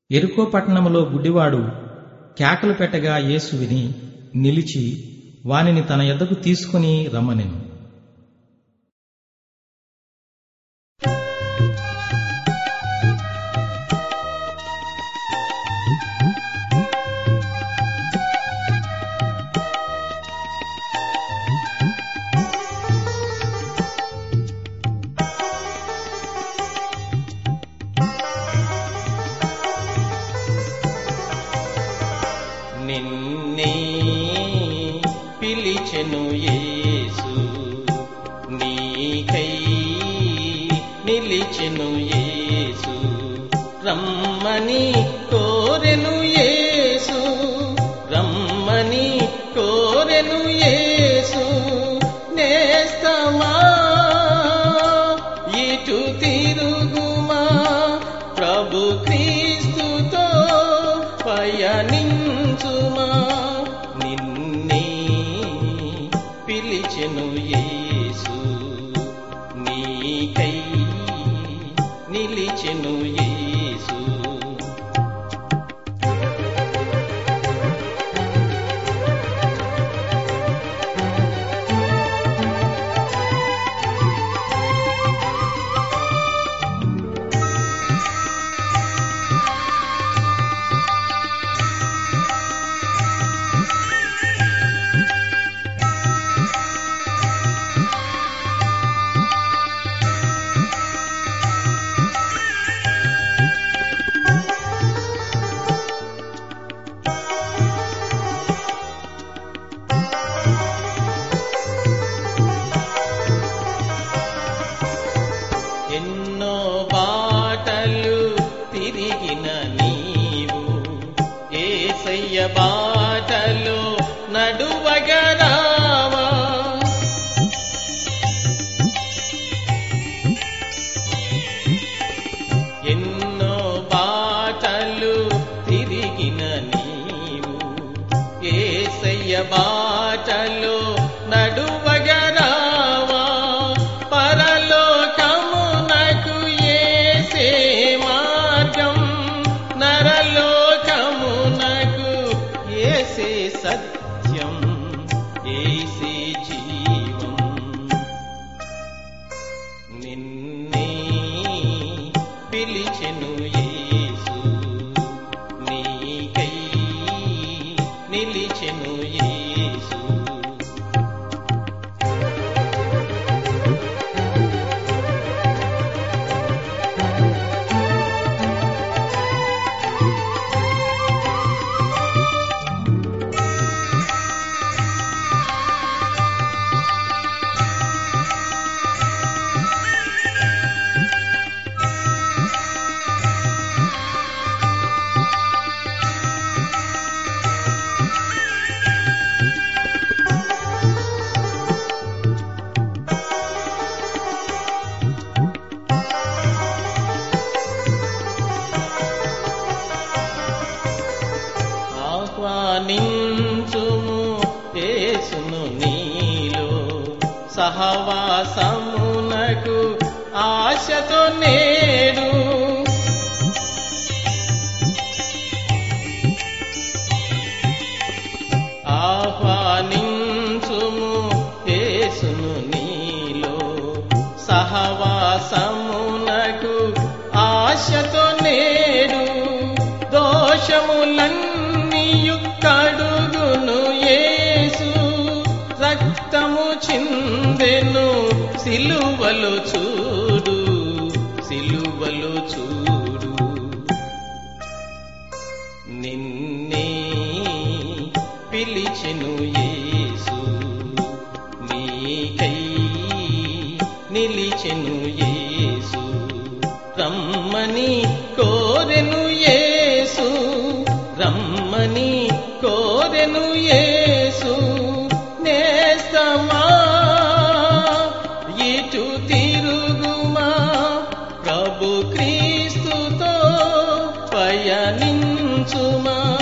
ఎరుకో పట్టణములో గుడ్డివాడు కేకలు పెట్టగా యేసు విని నిలిచి వానిని తన యొద్దకు తీసుకుని రమ్మనెను నిన్నే పిలిచెను యేసు నీకై నిలిచెను యేసు రమ్మని కోరెను యేసు రమ్మని కోరెను యేసు నేస్తమా ఇటు తిరుగుమా ప్రభు క్రీస్తుతో పయనించుమా నిన్నే పిలిచెను యేసు నీకై నిలిచెను యేసు ఎన్నో బాటలు తిరిగిన నీవు ఏసయ్య బాటలో నడువగరావా ఎన్నో బాటలు తిరిగిన నీవు ఏసయ్య బాటలో నడువగరావా పరలోకమునకు ఏసే మార్గం నరలోకమునకు ఏసే సత్యం ఏసే జీవం నిన్నే పిలిచెను యేసు నీకై నిలిచెను యేసు ఆహ్వానించుము యేసును నీలో సహవాసమునకు ఆశతో నేడు ఆహ్వానించుము యేసును నీలో సహవాసమునకు ఆశతో నేడు దోషములన్నీయు కడుగును యేసు రక్తము చిందెను సిలువలు చూడు సిలువలు చూడు నిన్నే పిలిచెను యేసు నీకై నిలిచెను యేసు రమ్మని కోరెను యేసు రమ్మని కోరెను యేసు నేస్తమా ఇటు తిరుగుమా ప్రభు క్రీస్తుతో పయనించుమా